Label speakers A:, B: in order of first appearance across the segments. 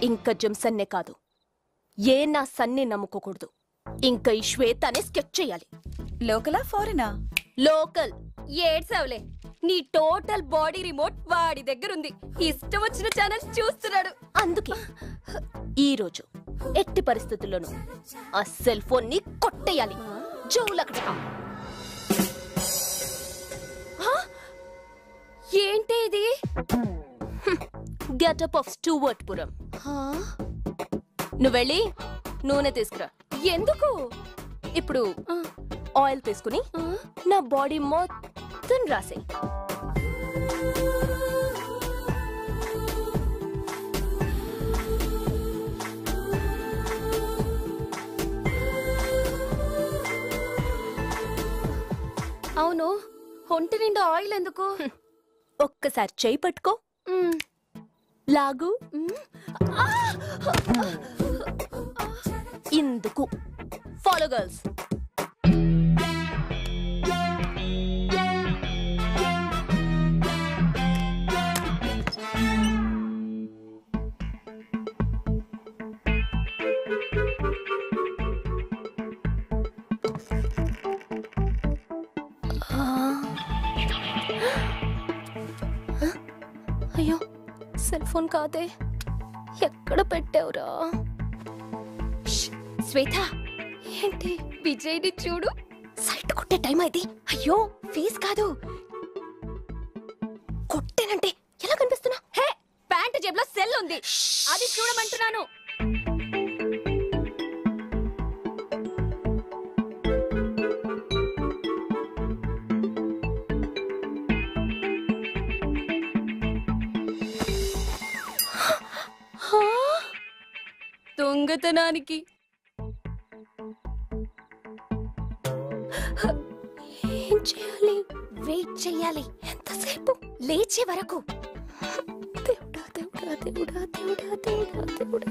A: ఇంకా జంసన్నే కాదు ఏ నా సన్ని నమ్ముకోకూడదు ఇంకా ఈ శ్వేతనే స్కెచ్ చేయాలి
B: లోకలా ఫారెనా
A: లోకల్ ఏడ్సావులే నీ టోటల్ బాడీ రిమోట్ వాడి దగ్గర ఉంది ఇష్టం వచ్చిన ఛానల్స్ చూస్తున్నాడు అందుకే ఈ రోజు ఎట్టి పరిస్థితుల్లోనూ ఆ సెల్ ఫోన్ ని కొట్టేయాలి జోలక్కడ ఏంటి ఇది గెటప్ ఆఫ్ స్టూవర్ట్ పురం నువ్వు వెళ్ళి నూనె తీసుకురా ఎందుకు ఇప్పుడు ఆయిల్ తీసుకుని నా బాడీ మొత్తం రాసేయి
C: అవును ఒంటి నిండా ఆయిల్ ఎందుకు
A: ఒక్కసారి చేయి పట్టుకో లాగు ఇందుకు ఫాలో గర్ల్స్ అయ్యో సెల్ ఫోన్ కాదే ఎక్కడ పెట్టావురా ష్, శ్వేత ఏంటి విజయ్ని చూడు సైట్ కొట్టే టైం అది అయ్యో ఫీజ్ కాదు కొట్టేనంటే ఎలా కనిపిస్తున్నా హే ప్యాంట్ జేబులో సెల్ ఉంది అది చూడమంటున్నాను హా? దొంగతనానికి ఏం చేయాలి వెయిట్ చేయాలి ఎంతసేపు లేచే వరకు దేవుడా దేవుడా దేవుడా దేవుడా దేవుడా దేవుడా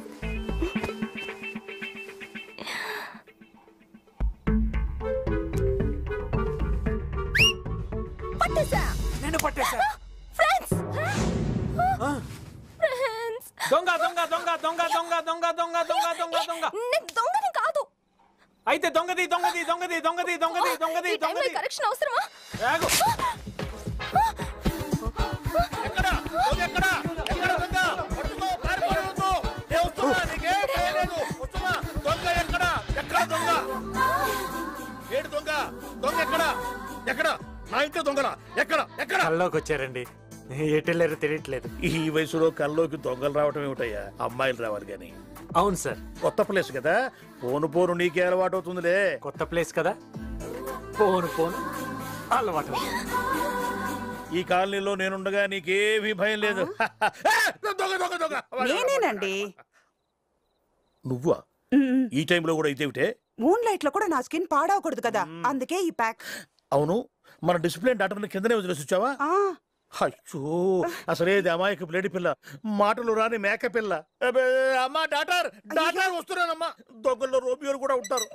A: పట్టేసా
D: నేను పట్టేశా
A: ఫ్రెండ్స్
D: ఆ,
A: ఫ్రెండ్స్
D: దొంగ దొంగ దొంగ దొంగ దొంగ దొంగ దొంగ దొంగ దొంగ దొంగ
A: నేను దొంగని కాదు
D: అయితే దొంగది దొంగది దొంగది దొంగది దొంగది దొంగది
A: ఈ టైంలో
D: దొంగది
A: ఈ కరెక్షన్ అవసరమా
D: ఆగు. ఎక్కడ దొంగ ఎక్కడ ఎక్కడ దొంగ పట్టుకో పారిపోవద్దు నేను వస్తున్నా నీకేం భయం లేదు వస్తున్నా దొంగ ఎక్కడ ఎక్కడ దొంగ ఏడు దొంగ దొంగ ఎక్కడ ఎక్కడ నా ఇంట్లో దొంగల ఎక్కడ ఎక్కడ
E: కల్లోకి వచ్చారండి ఎటెళ్ళారో తెలియట్లేదు
D: ఈ వయసులో కల్లోకి దొంగలు రావటం ఏమిటయ్యా అమ్మాయిలు రావాలి గాని
E: అవును సార్
D: కొత్త ప్లేస్ కదా పోను పోను నీకే అలవాటు అవుతుందిలే
E: కొత్త ప్లేస్ కదా పోను పోను అలవాటు
D: ఈ కాలనీలో నేనుండగా నీకేమీ భయం లేదు దొంగ దొంగ దొంగ
B: నేనేనండి
D: నువ్వా ఈ టైంలో కూడా ఇదేమిటే
B: మూన్ లైట్ లో కూడా నా స్కిన్ పాడవకూడదు కదా అందుకే ఈ ప్యాక్
D: అవును మన డిసిప్లిన్ డాక్టర్ని కిందనే వదిలేసి వచ్చావా
B: ఆ
D: అయ్యో అసలే ఇది అమాయక బ్లేడి పిల్ల మాటలు రాని మేక పిల్ల అబ్బే, అమ్మా డాక్టర్ డాక్టర్ వస్తున్నానమ్మా దొంగల్లో రోమియోలు కూడా ఉంటారు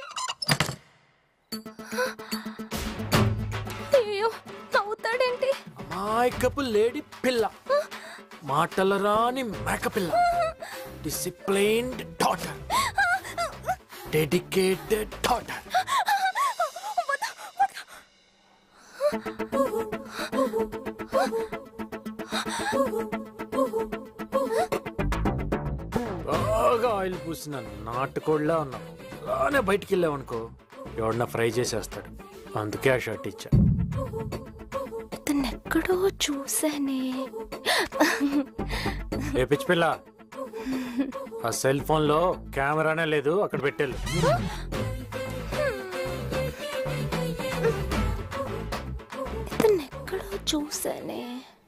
A: అయ్యో నవ్వుతాడేంటి
E: అమాయకపు లేడీ పిల్ల మాటల రాని మేక పిల్ల డిసిప్లైన్డ్ డాటర్ డెడికేటెడ్ డాటర్ బాగా ఆయిల్ పూసిన నాటుకోళ్ళ ఉన్నావు అలానే బయటికి వెళ్ళావనుకో ఎవడన్నా ఫ్రై చేసేస్తాడు అందుకే ఆ షర్ట్ ఇచ్చా
A: ఇతను ఎక్కడో చూసానే
E: ఏ పిచ్చి పిల్ల ఆ సెల్ ఫోన్ లో కెమెరానే లేదు అక్కడ పెట్టేళ్ళు
A: ఇతను ఎక్కడో చూసానే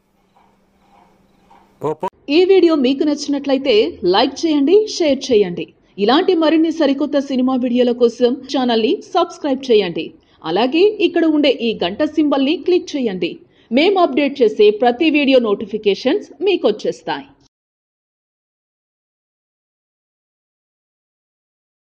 E: పో పో.
F: ఈ వీడియో మీకు నచ్చినట్లయితే లైక్ చేయండి షేర్ చేయండి ఇలాంటి మరిన్ని సరికొత్త సినిమా వీడియోల కోసం ఛానల్ని సబ్స్క్రైబ్ చేయండి అలాగే ఇక్కడ ఉండే ఈ గంట సింబల్ని క్లిక్ చేయండి మేము అప్డేట్ చేసే ప్రతి వీడియో నోటిఫికేషన్స్ మీకు వచ్చేస్తాయి